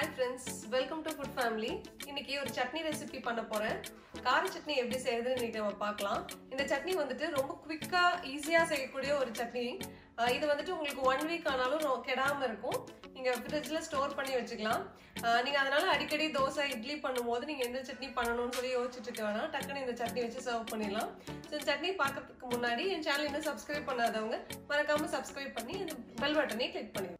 hi friends welcome to food family இன்னைக்கு ஒரு chutney recipe பண்ண போறேன் கார சட்னி எப்படி செய்யறதுன்னு இன்னைக்கு நம்ம பார்க்கலாம் இந்த சட்னி வந்துட்டு ரொம்ப குவிக்கா ஈஸியா செய்யக்கூடிய ஒரு சட்னி ஆஹ் இது வந்துட்டு உங்களுக்கு ஒன் வீக் ஆனாலும் ரொ- கெடாம இருக்கும் நீங்க ஃப்ரிட்ஜ்ல ஸ்டோர் பண்ணி வச்சுக்கலாம் ஆஹ் நீங்க அதனால அடிக்கடி தோசை இட்லி பண்ணும்போது நீங்க எந்த சட்னி பண்ணணும்னு சொல்லி யோசிச்சுட்டு இருக்க வேணாம் டக்குன்னு இந்த சட்னி வச்சு சர்வ் பண்ணிடலாம் ஸோ இந்த சட்னி பார்க்கறதுக்கு முன்னாடி என் சேனல் இன்னும் சப்ஸ்கிரைப் பண்ணாதவங்க மறக்காம சப்ஸ்கிரைப் பண்ணி அந்த பெல் பட்டனை கிளிக் பண்ணிடுங்க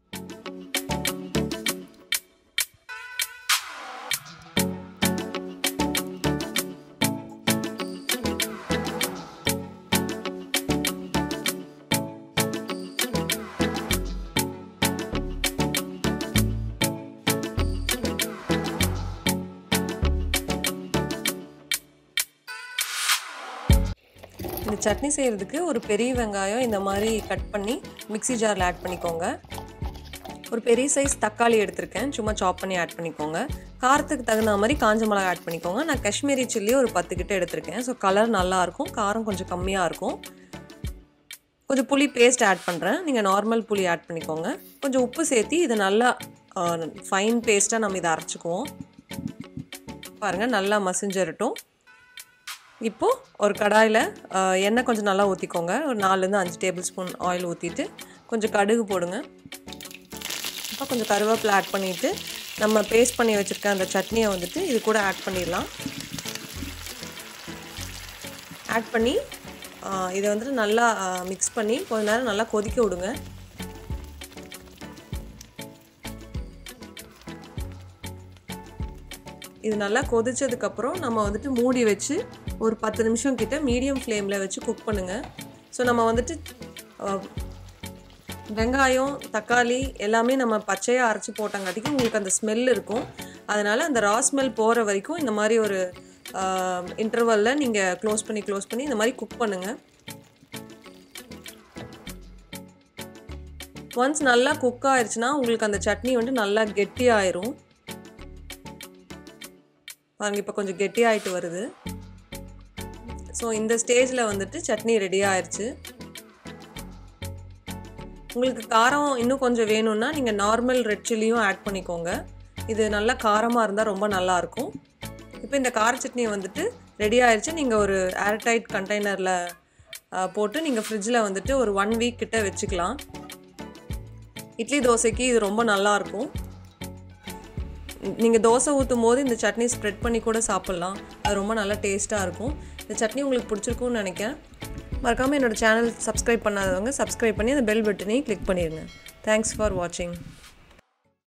இந்த சட்னி செய்கிறதுக்கு ஒரு பெரிய வெங்காயம் இந்த மாதிரி கட் பண்ணி மிக்ஸி ஜாரில் ஆட் பண்ணிக்கோங்க ஒரு பெரிய சைஸ் தக்காளி எடுத்திருக்கேன் சும்மா சாப் பண்ணி ஆட் பண்ணிக்கோங்க காரத்துக்கு தகுந்த மாதிரி காஞ்ச மிளகா ஆட் பண்ணிக்கோங்க நான் காஷ்மீரி சில்லி ஒரு பத்து கிட்ட எடுத்திருக்கேன் ஸோ கலர் நல்லாயிருக்கும் காரம் கொஞ்சம் கம்மியாக இருக்கும் கொஞ்சம் புளி பேஸ்ட் ஆட் பண்ணுறேன் நீங்கள் நார்மல் புளி ஆட் பண்ணிக்கோங்க கொஞ்சம் உப்பு சேர்த்து இதை நல்லா ஃபைன் பேஸ்ட்டாக நம்ம இதை அரைச்சிக்குவோம் பாருங்கள் நல்லா மசிஞ்சிரட்டும் இப்போது ஒரு கடாயில் எண்ணெய் கொஞ்சம் நல்லா ஊற்றிக்கோங்க ஒரு நாலுலேருந்து அஞ்சு டேபிள் ஸ்பூன் ஆயில் ஊற்றிட்டு கொஞ்சம் கடுகு போடுங்க இப்போ கொஞ்சம் கருவேப்பிலை ஆட் பண்ணிவிட்டு நம்ம பேஸ்ட் பண்ணி வச்சுருக்க அந்த சட்னியை வந்துட்டு இது கூட ஆட் பண்ணிடலாம் ஆட் பண்ணி இதை வந்துட்டு நல்லா மிக்ஸ் பண்ணி கொஞ்ச நேரம் நல்லா கொதிக்க விடுங்க இது நல்லா கொதிச்சதுக்கப்புறம் நம்ம வந்துட்டு மூடி வச்சு ஒரு பத்து நிமிஷம் கிட்ட மீடியம் ஃப்ளேமில் வச்சு குக் பண்ணுங்கள் ஸோ நம்ம வந்துட்டு அஹ், வெங்காயம் தக்காளி எல்லாமே நம்ம பச்சையாக அரைச்சி போட்டங்காட்டிக்கு உங்களுக்கு அந்த ஸ்மெல் இருக்கும் அதனால் அந்த ரா ஸ்மெல் போகிற வரைக்கும் இந்த மாதிரி ஒரு இன்டர்வலில் நீங்கள் க்ளோஸ் பண்ணி க்ளோஸ் பண்ணி இந்த மாதிரி குக் பண்ணுங்கள் ஒன்ஸ் நல்லா குக் ஆயிடுச்சுன்னா உங்களுக்கு அந்த சட்னி வந்து நல்லா கெட்டியாயிரும் பாருங்க இப்போ கொஞ்சம் கெட்டியாயிட்டு வருது ஸோ இந்த ஸ்டேஜில் வந்துட்டு சட்னி ரெடி ஆயிடுச்சு உங்களுக்கு காரம் இன்னும் கொஞ்சம் வேணும்னா நீங்கள் நார்மல் ரெட் சில்லியும் ஆட் பண்ணிக்கோங்க இது நல்லா காரமாக இருந்தால் ரொம்ப நல்லாயிருக்கும் இப்போ இந்த கார சட்னி வந்துட்டு ரெடி ஆயிடுச்சு நீங்கள் ஒரு ஏர்டைட் கண்டெய்னரில் போட்டு நீங்கள் ஃப்ரிட்ஜில் வந்துட்டு ஒரு ஒன் வீக் கிட்ட வச்சுக்கலாம் இட்லி தோசைக்கு இது ரொம்ப நல்லாயிருக்கும் நீங்கள் தோசை ஊற்றும் போது இந்த சட்னி ஸ்ப்ரெட் பண்ணி கூட சாப்பிட்லாம் அது ரொம்ப நல்லா டேஸ்ட்டாக இருக்கும் இந்த சட்னி உங்களுக்கு பிடிச்சிருக்கும்னு நினைக்கிறேன் மறக்காமல் என்னோட சேனல் சப்ஸ்கிரைப் பண்ணாதவங்க சப்ஸ்கிரைப் பண்ணி அந்த பெல் பட்டனையும் கிளிக் பண்ணிடுங்க தேங்க்ஸ் ஃபார் வாட்சிங்